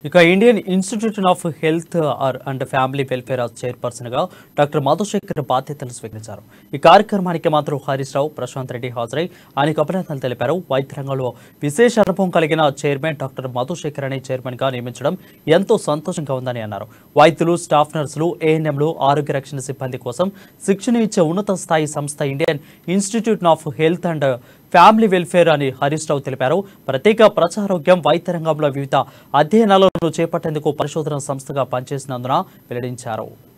ఇక Indian Institute of Health R and Family Welfare chairperson గా doctor Madhusekhar బాధ్యతలు స్వీకరించారు ఈ కార్యక్రమానికి మంత్రులు హరీష్ రావు ప్రశాంత్ రెడ్డి హాజరై ఆయనకు అభినందనలు తెలిపారు వైద్య రంగంలో విశేష అనుభవం కలిగిన చైర్మన్ డాక్టర్ మధుశేఖర్ అనే చైర్మన్ గా నియమించడం ఎంతో సంతోషంగా ఉందని అన్నారు వైద్యులు స్టాఫ్ నర్సులు ఏఎన్ఎంలు ఆరోగ్య రక్షణ సిబ్బంది కోసం శిక్షణ ఇచ్చే ఉన్నత స్థాయి సంస్థ Indian Institute of Health and Family Welfare అని హరీష్ రావు తెలిపారు ప్రత్యేక ప్రజారోగ్యం వైద్య రంగంలో వివిధ అధ్యయనాలను చేపట్టేందుకు పరిశోధన సంస్థగా పనిచేసినందున వెల్లడించారు